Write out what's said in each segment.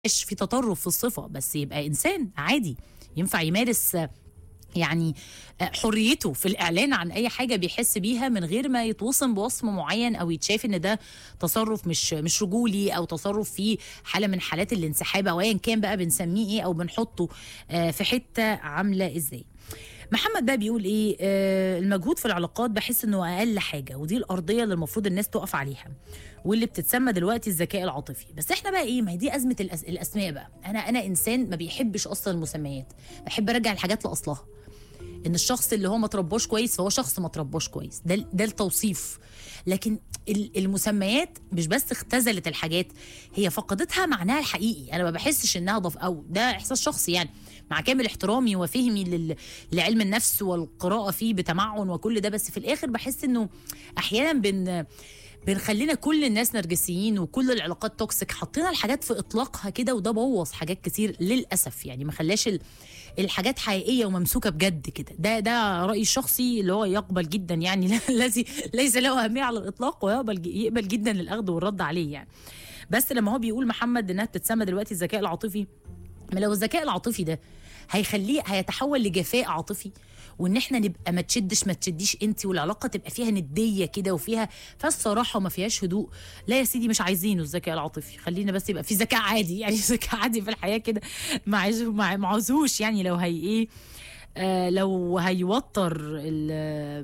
يبقاش في تطرف في الصفه بس يبقى انسان عادي ينفع يمارس آه، يعني آه، حريته في الاعلان عن اي حاجه بيحس بيها من غير ما يتوصم بوصم معين او يتشاف ان ده تصرف مش مش رجولي او تصرف فيه حاله من حالات الانسحاب او ايا كان بقى بنسميه ايه او بنحطه آه، في حته عامله ازاي محمد بقى بيقول ايه آه المجهود في العلاقات بحس انه اقل حاجه ودي الارضيه اللي المفروض الناس تقف عليها واللي بتتسمى دلوقتي الذكاء العاطفي بس احنا بقى ايه ما هي دي ازمه الأس... الاسماء بقى انا انا انسان ما بيحبش اصلا المسميات بحب ارجع الحاجات لاصلها ان الشخص اللي هو ما ترباش كويس فهو شخص ما ترباش كويس ده ده التوصيف لكن ال- المسميات مش بس اختزلت الحاجات هي فقدتها معناها الحقيقي انا ما بحسش انها ضف او ده احساس شخصي يعني مع كامل احترامي وفهمي لل... لعلم النفس والقراءه فيه بتمعن وكل ده بس في الاخر بحس انه احيانا بن بنخلينا كل الناس نرجسيين وكل العلاقات توكسيك حطينا الحاجات في اطلاقها كده وده بوظ حاجات كتير للاسف يعني ما خلاش ال... الحاجات حقيقيه وممسوكه بجد كده ده ده رايي الشخصي اللي هو يقبل جدا يعني الذي ليس له اهميه على الاطلاق ويقبل يقبل جدا الاخذ والرد عليه يعني بس لما هو بيقول محمد انها بتتسمى دلوقتي الذكاء العاطفي ما لو الذكاء العاطفي ده هيخليه هيتحول لجفاء عاطفي وان احنا نبقى ما تشدش ما تشديش انت والعلاقه تبقى فيها نديه كده وفيها فالصراحه وما فيهاش هدوء لا يا سيدي مش عايزينه الذكاء العاطفي خلينا بس يبقى في ذكاء عادي يعني ذكاء عادي في الحياه كده ما عايز- ما ما عاوزوش يعني لو هي ايه آه لو هيوتر ال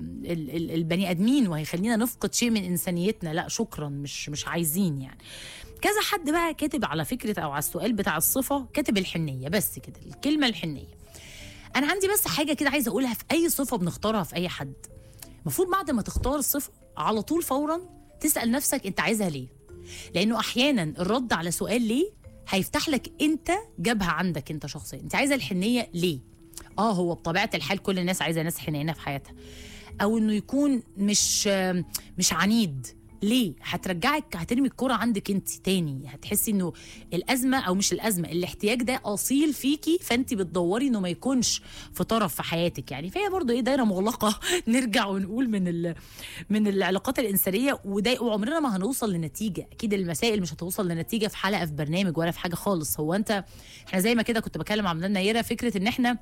ال ال البني ادمين وهيخلينا نفقد شيء من انسانيتنا لا شكرا مش مش عايزين يعني كذا حد بقى كاتب على فكره او على السؤال بتاع الصفه كاتب الحنيه بس كده الكلمه الحنيه انا عندي بس حاجه كده عايزه اقولها في اي صفه بنختارها في اي حد المفروض بعد ما تختار الصفه على طول فورا تسال نفسك انت عايزها ليه لانه احيانا الرد على سؤال ليه هيفتح لك انت جبهه عندك انت شخصيا انت عايزه الحنيه ليه اه هو بطبيعه الحال كل الناس عايزه ناس حنينه في حياتها او انه يكون مش مش عنيد ليه هترجعك هترمي الكرة عندك انت تاني هتحسي انه الازمه او مش الازمه الاحتياج ده اصيل فيكي فانت بتدوري انه ما يكونش في طرف في حياتك يعني فهي برضو ايه دايره مغلقه نرجع ونقول من ال من العلاقات الانسانيه وده وعمرنا ما هنوصل لنتيجه اكيد المسائل مش هتوصل لنتيجه في حلقه في برنامج ولا في حاجه خالص هو انت احنا زي ما كده كنت بكلم مع مدام نيره فكره ان احنا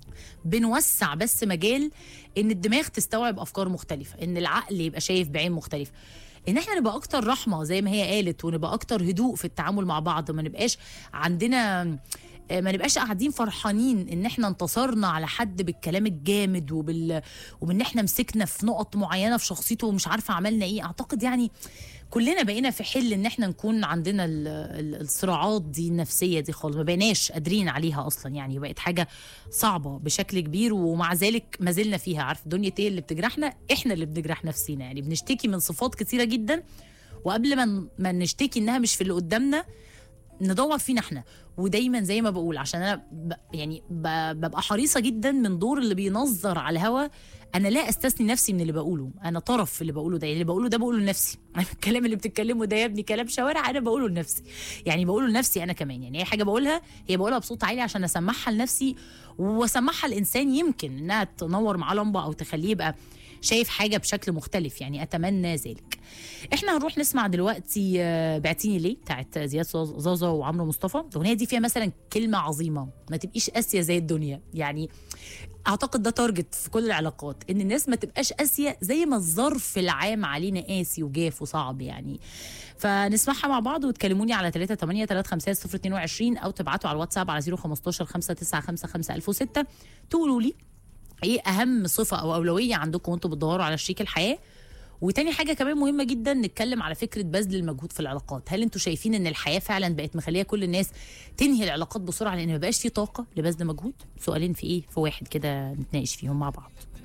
بنوسع بس مجال ان الدماغ تستوعب افكار مختلفه ان العقل يبقى شايف بعين مختلفه ان احنا نبقى اكتر رحمه زي ما هي قالت ونبقى اكتر هدوء في التعامل مع بعض ما نبقاش عندنا ما نبقاش قاعدين فرحانين ان احنا انتصرنا على حد بالكلام الجامد وبال وبان احنا مسكنا في نقط معينه في شخصيته ومش عارفه عملنا ايه اعتقد يعني كلنا بقينا في حل ان احنا نكون عندنا ال- ال- الصراعات دي النفسيه دي خالص ما بقيناش قادرين عليها اصلا يعني بقت حاجه صعبه بشكل كبير ومع ذلك ما زلنا فيها عارف دنيا ايه اللي بتجرحنا احنا اللي بنجرح نفسينا يعني بنشتكي من صفات كتيره جدا وقبل ما ن- ما نشتكي انها مش في اللي قدامنا ندور فينا احنا ودايما زي ما بقول عشان انا ب يعني ب ببقى حريصه جدا من دور اللي بينظر على الهوا انا لا استثني نفسي من اللي بقوله انا طرف في اللي بقوله ده يعني اللي بقوله ده بقوله لنفسي الكلام اللي بتتكلمه ده يا ابني كلام شوارع انا بقوله لنفسي يعني بقوله لنفسي انا كمان يعني اي حاجه بقولها هي بقولها بصوت عالي عشان اسمعها لنفسي واسمعها الانسان يمكن انها تنور معاه لمبه او تخليه يبقى شايف حاجه بشكل مختلف يعني اتمنى ذلك احنا هنروح نسمع دلوقتي آه، بعتيني ليه بتاعت زياد زوز- زازا وعمرو مصطفى الاغنيه دي فيها مثلا كلمه عظيمه ما تبقيش قاسيه زي الدنيا يعني اعتقد ده تارجت في كل العلاقات ان الناس ما تبقاش قاسيه زي ما الظرف العام علينا قاسي وجاف وصعب يعني فنسمعها مع بعض وتكلموني على 3 8 3 5 0 22 او تبعتوا على الواتساب على 015 5 9 5 5 1006 تقولوا لي ايه اهم صفه او اولويه عندكم وانتم بتدوروا على شريك الحياه وتاني حاجة كمان مهمة جدا نتكلم على فكرة بذل المجهود في العلاقات هل انتوا شايفين ان الحياة فعلا بقت مخلية كل الناس تنهي العلاقات بسرعة لان ما بقاش في طاقة لبذل مجهود سؤالين في ايه في واحد كده نتناقش فيهم مع بعض